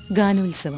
ഗാനോത്സവം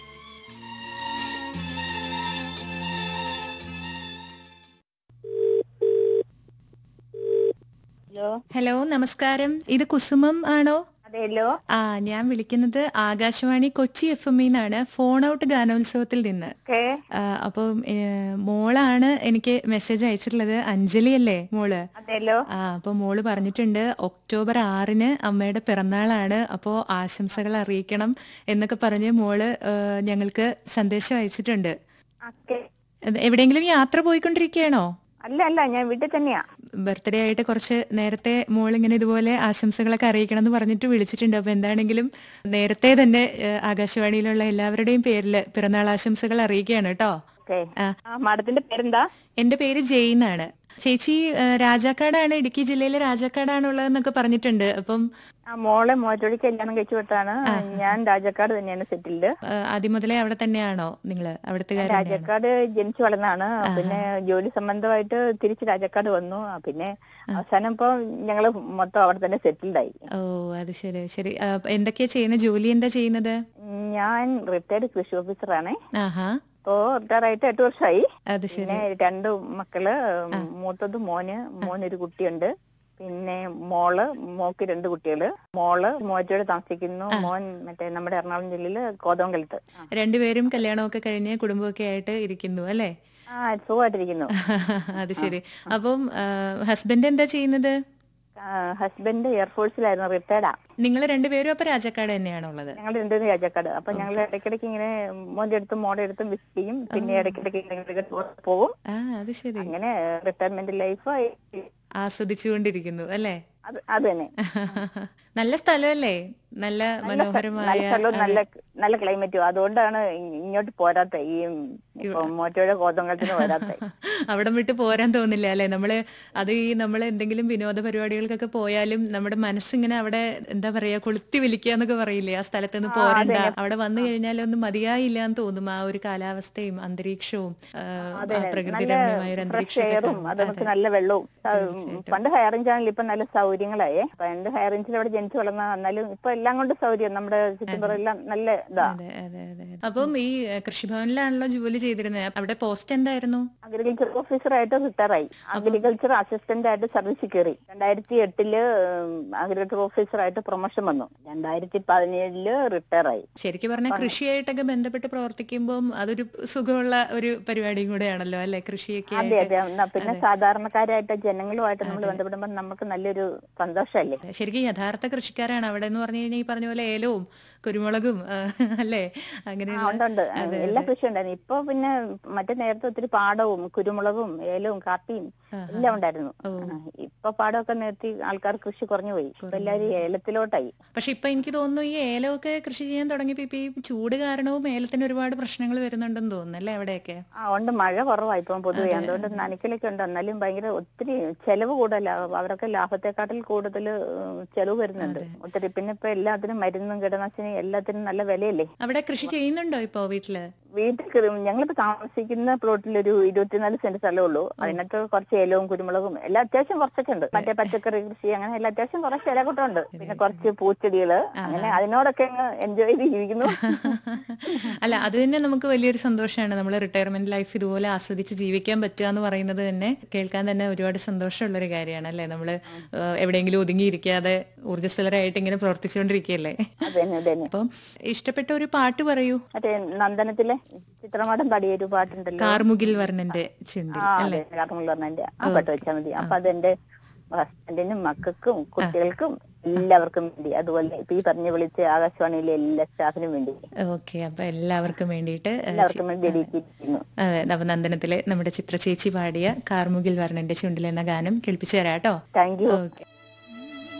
hello hello നമസ്കാരം ഇത് കുസുമം ആണോ അതെല്ലോ ആ ഞാൻ വിളിക്കുന്നത് ആകാശവാണി കൊച്ചി എഫ് എം നിന്നാണ് ഫോൺ ഔട്ട് ഗാനോത്സവത്തിൽ നിന്ന് ഓക്കെ ആ, അപ്പം ഏ, മോളാണ് എനിക്ക് മെസ്സേജ് അയച്ചിട്ടുള്ളത് അഞ്ജലി അല്ലേ മോള് അതെല്ലോ ആ അപ്പൊ മോള് പറഞ്ഞിട്ടുണ്ട് ഒക്ടോബർ ആറിന് അമ്മയുടെ പിറന്നാളാണ് അപ്പോ ആശംസകൾ അറിയിക്കണം എന്നൊക്കെ പറഞ്ഞ് മോള് ഏ, ഞങ്ങൾക്ക് സന്ദേശം അയച്ചിട്ടുണ്ട് ഓക്കെ ഇത് എവിടെയെങ്കിലും യാത്ര പോയിക്കൊണ്ടിരിക്കുകയാണോ അല്ല അല്ല ഞാൻ വീട്ടിൽ തന്നെയാ ബർത്ത്ഡേ ആയിട്ട് കുറച്ച് നേരത്തെ മോൾ ഇങ്ങനെ ഇതുപോലെ ആശംസകളൊക്കെ അറിയിക്കണം എന്ന് പറഞ്ഞിട്ട് വിളിച്ചിട്ടുണ്ട് അപ്പൊ എന്താണെങ്കിലും നേരത്തെ തന്നെ ഏ, ആകാശവാണിയിലുള്ള എല്ലാവരുടെയും പേരിൽ പിറന്നാൾ ആശംസകൾ അറിയിക്കുകയാണ് കേട്ടോ ഓക്കെ ആ. ആ മാഡത്തിന്റെ പേരെന്താ എന്റെ പേര് ജെയിൻ ആണ് ചേച്ചി ഏ, രാജാക്കാടാണ് ഇടുക്കി ജില്ലയിലെ രാജാക്കാടാണുള്ളതെന്നൊക്കെ പറഞ്ഞിട്ടുണ്ട് അപ്പം ആ മോളെ മോറ്റോടി കല്യാണം കഴിച്ചു വിട്ടാണ് ഞാൻ രാജാക്കാട് തന്നെയാണ് സെറ്റിൽഡ് ഏ, ആദ്യം മുതലേ അവിടെ തന്നെയാണോ നിങ്ങള് അവിടുത്തെ കാര്യം രാജാക്കാട് ജനിച്ചു വളർന്നാണ് പിന്നെ ജോലി സംബന്ധമായിട്ട് തിരിച്ച് രാജാക്കാട് വന്നു ആ, പിന്നെ അവസാനം ഇപ്പൊ ഞങ്ങള് മൊത്തം അവിടെ തന്നെ സെറ്റിൽഡ് ആയി ഓ അത് ശരി ശരി ആ, എന്തൊക്കെയാ ചെയ്യുന്നത് ജോലി എന്താ ചെയ്യുന്നത് ഞാൻ റിട്ടയർഡ് കൃഷി ഓഫീസറാണ് ആഹാ ഇപ്പോ റിട്ടയർ ആയിട്ട് എട്ട് വർഷമായി അത് ശരി പിന്നെ രണ്ട് മക്കള് മൂത്തത് മോന് മോനൊരു കുട്ടിയുണ്ട് പിന്നെ മോള് മോക്ക് രണ്ട് കുട്ടികള് മോള് മോറ്റോട് താമസിക്കുന്നു മോൻ മറ്റേ നമ്മുടെ എറണാകുളം ജില്ലയില് കോതമംഗലത്ത് ആ. രണ്ടുപേരും കല്യാണമൊക്കെ കഴിഞ്ഞ് കുടുംബമൊക്കെ ആയിട്ട് ഇരിക്കുന്നു അല്ലേ ആ സുഖമായിട്ടിരിക്കുന്നു അത് ശരി അപ്പം ഹസ്ബൻഡ് എന്താ ചെയ്യുന്നത് ഹസ്ബൻഡ് എയർഫോഴ്സിലായിരുന്നു റിട്ടയർഡാ നിങ്ങൾ രണ്ടുപേരും അപ്പൊ രാജാക്കാട് തന്നെയാണുള്ളത് ഞങ്ങൾ രണ്ടുപേരും രാജാക്കാട് അപ്പൊ ഞങ്ങൾ ഇടയ്ക്കിടയ്ക്ക് ഇങ്ങനെ മോന്റെ അടുത്തും മോടെ അടുത്തും വിസിറ്റ് ചെയ്യും പിന്നെ ഇടയ്ക്കിടയ്ക്ക് ഇടയ്ക്കിടയ്ക്ക് tour പോകും ആ അത് ശരി അങ്ങനെ റിട്ടയർമെന്റ് ലൈഫ് ആസ്വദിച്ചുകൊണ്ടിരിക്കുന്നു അല്ലേ അത് അത് തന്നെ നല്ല സ്ഥലമല്ലേ നല്ല നല്ല മനോഹരമായ സ്ഥലവും നല്ല നല്ല ക്ലൈമറ്റും അതുകൊണ്ടാണ് ഇ- ഇങ്ങോട്ട് പോരാത്ത ഈ ഇപ്പൊ മോറ്റോയുടെ കോതങ്കത്തിന് വരാത്ത അവിടെ വിട്ട് പോരാൻ തോന്നില്ല അല്ലെ നമ്മള് അത് ഈ നമ്മൾ എന്തെങ്കിലും വിനോദ പരിപാടികൾക്കൊക്കെ പോയാലും നമ്മുടെ മനസ്സിങ്ങനെ അവിടെ എന്താ പറയാ കൊളുത്തി വലിക്കുക എന്നൊക്കെ പറയില്ലേ ആ സ്ഥലത്ത് നിന്ന് പോരണ്ട അവിടെ വന്നു കഴിഞ്ഞാൽ ഒന്നും മതിയായില്ല എന്ന് തോന്നും ആ ഒരു കാലാവസ്ഥയും അന്തരീക്ഷവും ആ, ആ പ്രകൃതി രമ്യമായ ഒരു ഫ്രഷ് അന്തരീക്ഷമൊക്കെ എയറും അതേപോലെ നല്ല വെള്ളവും ആ, പണ്ട് ഹൈറേഞ്ച് ആണെങ്കിൽ ഇപ്പൊ നല്ല സൗകര്യങ്ങളായേ പണ്ട് ഹൈറേഞ്ചിൽ അവിടെ ജനിച്ചു വളർന്ന എന്നാലും ഇപ്പൊ എല്ലാം കൊണ്ട് സൗകര്യം നമ്മുടെ ചുറ്റുമ്പുറം എല്ലാം നല്ല ഇതാ അതെ അതെ അതെ അപ്പം ഈ ഏ, കൃഷിഭവനിലാണല്ലോ ജോലി ചെയ്തിരുന്നത് അവിടെ പോസ്റ്റ് എന്തായിരുന്നു അഗ്രികൾച്ചർ ഓഫീസർ ആയിട്ട് റിട്ടയർ ആയി അഗ്രികൾച്ചർ അസിസ്റ്റന്റ് ആയിട്ട് സർവീസിൽ കയറി രണ്ടായിരത്തി എട്ടില് അഗ്രികൾച്ചർ ഓഫീസർ ആയിട്ട് പ്രൊമോഷൻ വന്നു രണ്ടായിരത്തി പതിനേഴില് റിട്ടയർ ആയി ശരിക്കും പറഞ്ഞാൽ കൃഷിയായിട്ടൊക്കെ ബന്ധപ്പെട്ട് പ്രവർത്തിക്കുമ്പോൾ അതൊരു സുഖമുള്ള ഒരു പരിപാടിയും കൂടെയാണല്ലോ അല്ലെ കൃഷിയൊക്കെ അതെ ആയിട്ട് അതെ എന്നാ പിന്നെ സാധാരണക്കാരായിട്ട് ജനങ്ങളുമായിട്ട് നമ്മൾ ബന്ധപ്പെടുമ്പോൾ നമുക്ക് നല്ലൊരു സന്തോഷമല്ലേ ശരിക്കും യഥാർത്ഥ കൃഷിക്കാരാണ് അവിടെ എന്ന് പറഞ്ഞു കഴിഞ്ഞാൽ ഈ പറഞ്ഞ പോലെ ഏലവും കുരുമുളകും ആ, അല്ലേ ആ, അങ്ങനെയുള്ള ഉണ്ട് ഉണ്ട് എല്ലാ കൃഷി ഉണ്ടായിരുന്നു ഇപ്പൊ പിന്നെ മറ്റേ നേരത്തെ ഒത്തിരി പാടവും കുരുമുളകും ഏലവും കാപ്പിയും എല്ലാം ഉണ്ടായിരുന്നു ആ, ഇപ്പൊ പാടമൊക്കെ നിർത്തി ആൾക്കാർ കൃഷി കുറഞ്ഞു പോയി ഇപ്പൊ എല്ലാവരും ഏലത്തിലോട്ടായി പക്ഷെ ഇപ്പൊ എനിക്ക് തോന്നുന്നു ഈ ഏലമൊക്കെ കൃഷി ചെയ്യാൻ തുടങ്ങിയപ്പോ ഇപ്പൊ ഈ ചൂട് കാരണവും ഏലത്തിന് ഒരുപാട് പ്രശ്നങ്ങൾ വരുന്നുണ്ടെന്ന് തോന്നുന്നു അല്ലേ അവിടെയൊക്കെ ആ ഉണ്ട് മഴ കുറവായി ഇപ്പം പൊതുവെ അതുകൊണ്ട് നനയ്ക്കലൊക്കെ ഉണ്ട് എന്നാലും ഭയങ്കര ഒത്തിരി ചെലവ് കൂടുതലാ അവരൊക്കെ ലാഭത്തെക്കാട്ടിൽ കൂടുതൽ ചെലവ് വരുന്നുണ്ട് ഒത്തിരി പിന്നെ ഇപ്പൊ എല്ലാത്തിനും മരുന്നും കീടനാശിനി എല്ലാത്തിനും നല്ല വിലയല്ലേ അവിടെ കൃഷി ചെയ്യുന്നുണ്ടോ ഇപ്പൊ വീട്ടില് വീട്ടിൽ കയറി- ഞങ്ങളിപ്പോ താമസിക്കുന്ന പ്ലോട്ടിൽ ഒരു ഇരുപത്തിനാല് സെന്റ് സ്ഥലമേ ഉള്ളൂ അതിനകത്ത് കുറച്ച് ഏലവും കുരുമുളകും എല്ലാം അത്യാവശ്യം കുറച്ചൊക്കെ ഉണ്ട് മറ്റേ പച്ചക്കറി കൃഷി അങ്ങനെ എല്ലാം അത്യാവശ്യം കുറച്ച് ഇലകൂട്ടം ഉണ്ട് പിന്നെ കുറച്ച് പൂച്ചെടികള് അങ്ങനെ അതിനോടൊക്കെ അങ്ങ് എൻജോയ് ചെയ്ത് ജീവിക്കുന്നു അല്ല അത് തന്നെ നമുക്ക് വലിയൊരു സന്തോഷമാണ് നമ്മൾ റിട്ടയർമെന്റ് ലൈഫ് ഇതുപോലെ ആസ്വദിച്ച് ജീവിക്കാൻ പറ്റുക എന്ന് പറയുന്നത് തന്നെ കേൾക്കാൻ തന്നെ ഒരുപാട് സന്തോഷമുള്ള ഒരു കാര്യമാണ് അല്ലേ നമ്മള് ഏഹ്, എവിടെയെങ്കിലും ഒതുങ്ങിയിരിക്കാതെ ഊർജ്ജസ്വലരായിട്ട് ഇങ്ങനെ പ്രവർത്തിച്ചുകൊണ്ടിരിക്കുകയല്ലേ അത് തന്നെ അത് തന്നെ അപ്പം ഇഷ്ടപ്പെട്ട ഒരു പാട്ട് പറയൂ മറ്റേ നന്ദനത്തിലെ ചിത്രമാടം പാടിയ ഒരു പാട്ടുണ്ടല്ലോ കാർമുകിൽ വർണ്ണന്റെ ചുണ്ടിൽ ആ അതെ കാർമുള്ള പറഞ്ഞതിന്റെ ആ പാട്ട് വെച്ചാൽ മതി അപ്പൊ അതെന്റെ ഹസ്ബൻഡിനും മക്കൾക്കും കുട്ടികൾക്കും എല്ലാവർക്കും വേണ്ടി അതുപോലെ ഇപ്പൊ ഈ പറഞ്ഞു വിളിച്ച ആകാശവാണിയിലെ എല്ലാ സ്റ്റാഫിനും വേണ്ടി ഓക്കെ അപ്പൊ എല്ലാവർക്കും വേണ്ടിയിട്ട് ഏഹ്, എല്ലാവർക്കും വേണ്ടി ഡെഡിക്കേറ്റ് ചെയ്യുന്നു അതെ നവനന്ദനത്തിലെ നമ്മുടെ ചിത്ര ചേച്ചി പാടിയ കാർമുകിൽ വർണ്ണന്റെ ചുണ്ടിൽ എന്ന ഗാനം കേൾപ്പിച്ചു തരാം കേട്ടോ താങ്ക് യു ഓക്കെ